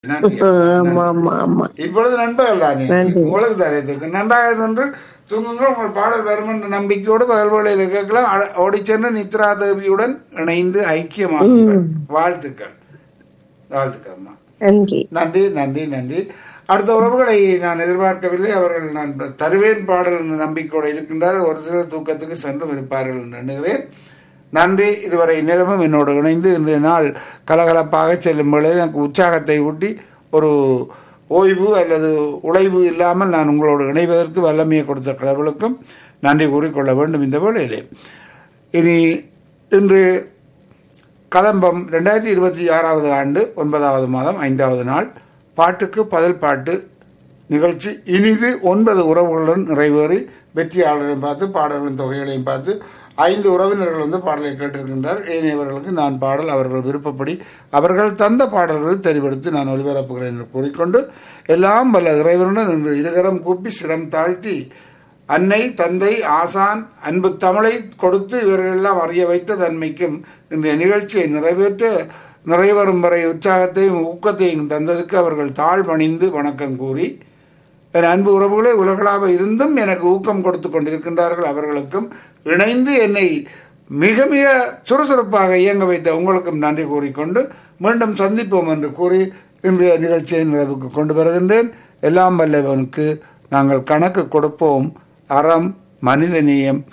நன்றி ஆமா ஆமா ஆமா இப்பொழுது நண்பர்கள் தானே நன்றி. உங்களுக்கு தரத்துக்கு நன்றாக இருந்து தூங்குங்கள் உங்கள் பாடல் வரும் என்ற நம்பிக்கையோடு பகல் வேளையில் கேட்கலாம் அ- ஓடிச் சென்று நித்ரா தேவியுடன் இணைந்து ஐக்கியமாகுங்கள் வாழ்த்துக்கள் வாழ்த்துக்கள் அம்மா நன்றி நன்றி நன்றி நன்றி அடுத்த உறவுகளை நான் எதிர்பார்க்கவில்லை அவர்கள் நான் தருவேன் பாடல் என்ற நம்பிக்கையோடு இருக்கின்றார் ஒரு சிலர் தூக்கத்துக்கு சென்றும் இருப்பார்கள் என்று எண்ணுகிறேன் நன்றி இதுவரை நேரமும் என்னோடு இணைந்து இன்றைய நாள் கலகலப்பாக செல்லும் வேளையில் எனக்கு உற்சாகத்தை ஊட்டி ஒரு ஓய்வு அல்லது உழைவு இல்லாமல் நான் உங்களோடு இணைவதற்கு வல்லமையை கொடுத்த கடவுளுக்கும் நன்றி கூறிக்கொள்ள வேண்டும் இந்த வேளையிலே இனி இன்று கதம்பம் ரெண்டாயிரத்தி இருபத்தி ஆறாவது ஆண்டு ஒன்பதாவது மாதம் ஐந்தாவது நாள் பாட்டுக்கு பதில் பாட்டு நிகழ்ச்சி இனிது ஒன்பது உறவுகளுடன் நிறைவேறி வெற்றியாளரையும் பார்த்து பாடல்களின் தொகைகளையும் பார்த்து ஐந்து உறவினர்கள் வந்து பாடலை கேட்டிருக்கின்றார் ஏனையவர்களுக்கு நான் பாடல் அவர்கள் விருப்பப்படி அவர்கள் தந்த பாடல்களை தெரிவெடுத்து நான் ஒளிபரப்புகிறேன் என்று கூறிக்கொண்டு எல்லாம் வல்ல இறைவனுடன் இன்று இருகரம் கூப்பி சிரம் தாழ்த்தி அன்னை தந்தை ஆசான் அன்பு தமிழை கொடுத்து இவர்களெல்லாம் அறிய வைத்த தன்மைக்கும் இன்றைய நிகழ்ச்சியை நிறைவேற்ற நிறைவரும் வரை உற்சாகத்தையும் ஊக்கத்தையும் தந்ததுக்கு அவர்கள் தாழ் பணிந்து வணக்கம் கூறி என் அன்பு உறவுகளே உலகளாக இருந்தும் எனக்கு ஊக்கம் கொடுத்து கொண்டிருக்கின்றார்கள் அவர்களுக்கும் இணைந்து என்னை மிக மிக சுறுசுறுப்பாக இயங்க வைத்த உங்களுக்கும் நன்றி கூறிக்கொண்டு மீண்டும் சந்திப்போம் என்று கூறி இன்றைய நிகழ்ச்சியை நிறைவுக்கு கொண்டு வருகின்றேன் எல்லாம் வல்லவனுக்கு நாங்கள் கணக்கு கொடுப்போம் அறம் மனிதநேயம்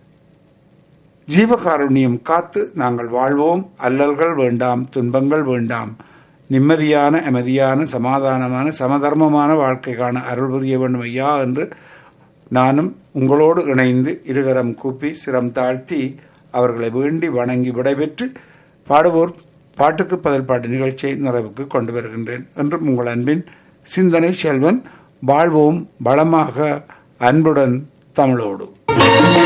ஜீவகாருண்யம் காத்து நாங்கள் வாழ்வோம் அல்லல்கள் வேண்டாம் துன்பங்கள் வேண்டாம் நிம்மதியான அமைதியான சமாதானமான சமதர்மமான வாழ்க்கை காண அருள் புரிய வேண்டும் ஐயா என்று நானும் உங்களோடு இணைந்து இருகரம் கூப்பி சிரம் தாழ்த்தி அவர்களை வேண்டி வணங்கி விடைபெற்று பாடுவோர் பாட்டுக்கு பதில் பாட்டு நிகழ்ச்சியை நிறைவுக்கு கொண்டு வருகின்றேன் என்றும் உங்கள் அன்பின் சிந்தனை செல்வன் வாழ்வோம் பலமாக அன்புடன் தமிழோடு